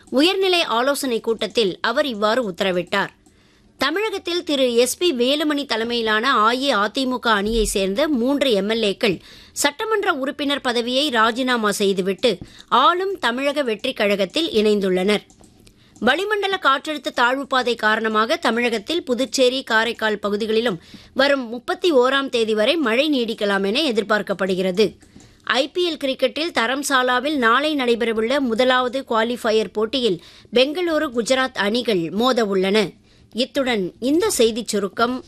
உயர்நிலை ஆலோசனைக் கூட்டத்தில் அவர் இவ்வாறு உத்தரவிட்டார் தமிழகத்தில் திரு எஸ் பி வேலுமணி தலைமையிலான அஇஅதிமுக அணியைச் சேர்ந்த மூன்று எம்எல்ஏக்கள் சட்டமன்ற உறுப்பினர் பதவியை ராஜினாமா செய்துவிட்டு ஆளும் தமிழக வெற்றிக் கழகத்தில் இணைந்துள்ளனர் வளிமண்டல காற்றழுத்த தாழ்வுப்பாதை காரணமாக தமிழகத்தில் புதுச்சேரி காரைக்கால் பகுதிகளிலும் வரும் முப்பத்தி ஓராம் தேதி வரை மழை நீடிக்கலாம் என எதிர்பார்க்கப்படுகிறது ஐபிஎல் கிரிக்கெட்டில் தரம்சாலாவில் நாளை நடைபெறவுள்ள முதலாவது குவாலிஃபயர் போட்டியில் பெங்களூரு குஜராத் அணிகள் மோத உள்ளன இத்துடன் இந்த செய்திச் சுருக்கம்